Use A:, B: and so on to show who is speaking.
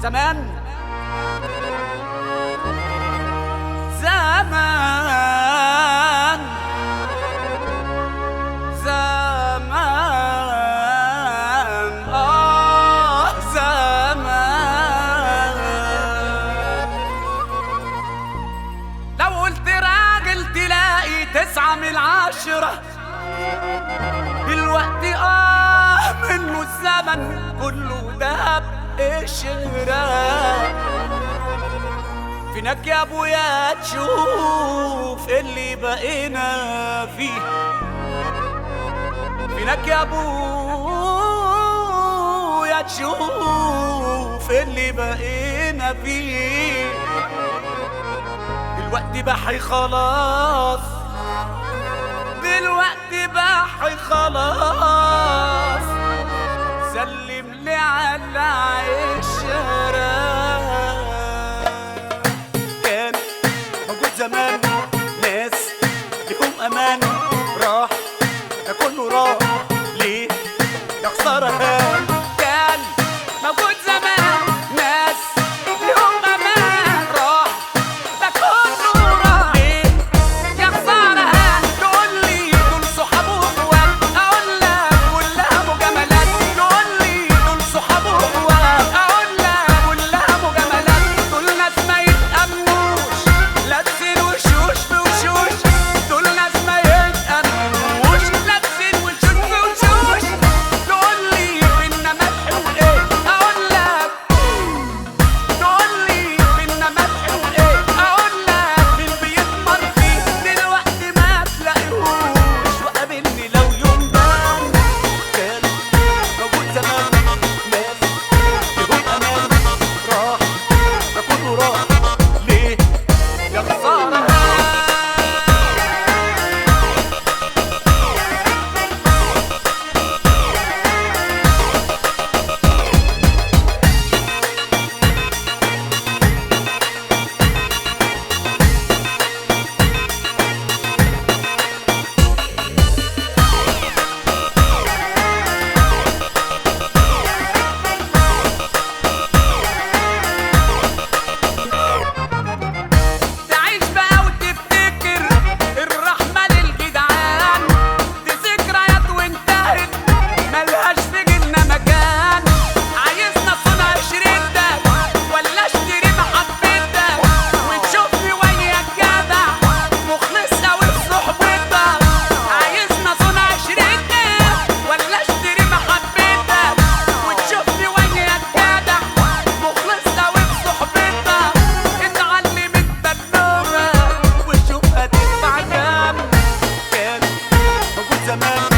A: زمان زمان زمان آه زمان لو قلت راجل تلاقي تسعة من العشرة دلوقتي آه منه الزمن كله دهب قشرة فينك يا ابويا تشوف اللي بقينا فيه فينك يا ابويا تشوف اللي بقينا فيه دلوقتي بحي خلاص دلوقتي بحي خلاص سلم لي على عشرة كان موجود زمان ناس ليهم امان راح ده كله راح ليه يا خسارة كان موجود زمان ناس ليهم امان راح ده كله راح ليه يا خسارة تقول لي دول صحاب واخوات اقول لك كلها مجاملات تقول لي دول صحاب واخوات اقول لك كلها مجاملات دول ناس ما يتأمنوش لابسين وشوش بوشوش دول ناس ما يتأمنوش لابسين وشوش بوشوش تقول لي بينا مدح وايه اقول لك تقول لي بينا مدح وايه اقول لك مين بيتمر فيه دلوقتي ما تلاقيهوش وقابلني لو يوم بان كان موجود زمان ناس ليهم امان راح ده كله راح ليه يا خساره تعيش بقى وتفتكر الرحمة للجدعان دي ذكريات وانتهت ملهاش في جيلنا مكان عايزنا صنع شريتك ولا اشتري محبتك وتشوفني وياك جدع مخلص قوي في صحبتك عايزنا صنع شريتك ولا اشتري محبتك وتشوفني وياك جدع مخلص قوي في صحبتك اتعلم التجربة وشوف هتدفع كام كان موجود زمان